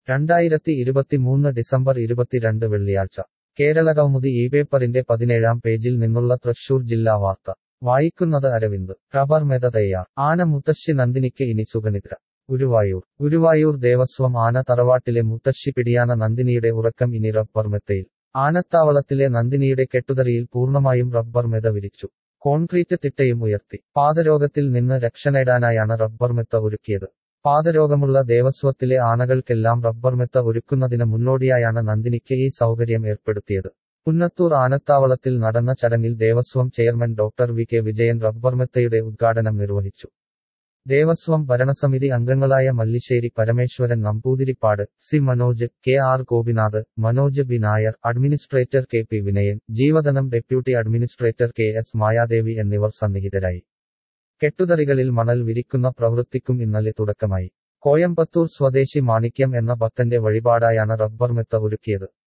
രണ്ടായിരത്തി ഇരുപത്തിമൂന്ന് ഡിസംബർ ഇരുപത്തിരണ്ട് വെള്ളിയാഴ്ച കേരളകൗമുദി ഈ പേപ്പറിന്റെ പതിനേഴാം പേജിൽ നിന്നുള്ള തൃശൂർ ജില്ലാ വാർത്ത വായിക്കുന്നത് അരവിന്ദ് റബ്ബർ മെത തയ്യാർ ആന മുത്തശ്ശി നന്ദിനിക്ക് ഇനി സുഖനിദ്ര ഗുരുവായൂർ ഗുരുവായൂർ ദേവസ്വം ആന തറവാട്ടിലെ മുത്തശ്ശി പിടിയാന നന്ദിനിയുടെ ഉറക്കം ഇനി റബ്ബർ മെത്തയിൽ ആനത്താവളത്തിലെ നന്ദിനിയുടെ കെട്ടുതറിയിൽ പൂർണ്ണമായും റബ്ബർ മെത വിരിച്ചു കോൺക്രീറ്റ് തിട്ടയും ഉയർത്തി പാദരോഗത്തിൽ നിന്ന് രക്ഷ നേടാനായാണ് റബ്ബർ മെത്ത ഒരുക്കിയത് പാദരോഗമുള്ള ദേവസ്വത്തിലെ ആനകൾക്കെല്ലാം റബ്ബർ മെത്ത ഒരുക്കുന്നതിന് മുന്നോടിയായാണ് നന്ദിനിക്ക് ഈ സൗകര്യം ഏർപ്പെടുത്തിയത് പുന്നത്തൂർ ആനത്താവളത്തിൽ നടന്ന ചടങ്ങിൽ Devaswom chairman doctor V K Vijayan rubber മെത്തയുടെ ഉദ്ഘാടനം നിർവഹിച്ചു ദേവസ്വം ഭരണസമിതി അംഗങ്ങളായ Mallissery Parameswaran Namboothiripad C Manoj K R Gopinath Manoj B Nair administrator K P Vinayan ജീവതനം deputy administrator K S Mayadevi എന്നിവർ സന്നിഹിതരായി കെട്ടുതറികളിൽ മണൽ വിരിക്കുന്ന പ്രവൃത്തിക്കും ഇന്നലെ തുടക്കമായി കോയമ്പത്തൂർ സ്വദേശി മാണിക്യം എന്ന ഭക്തന്റെ വഴിപാടായാണ് റബ്ബർ മെത്ത ഒരുക്കിയത്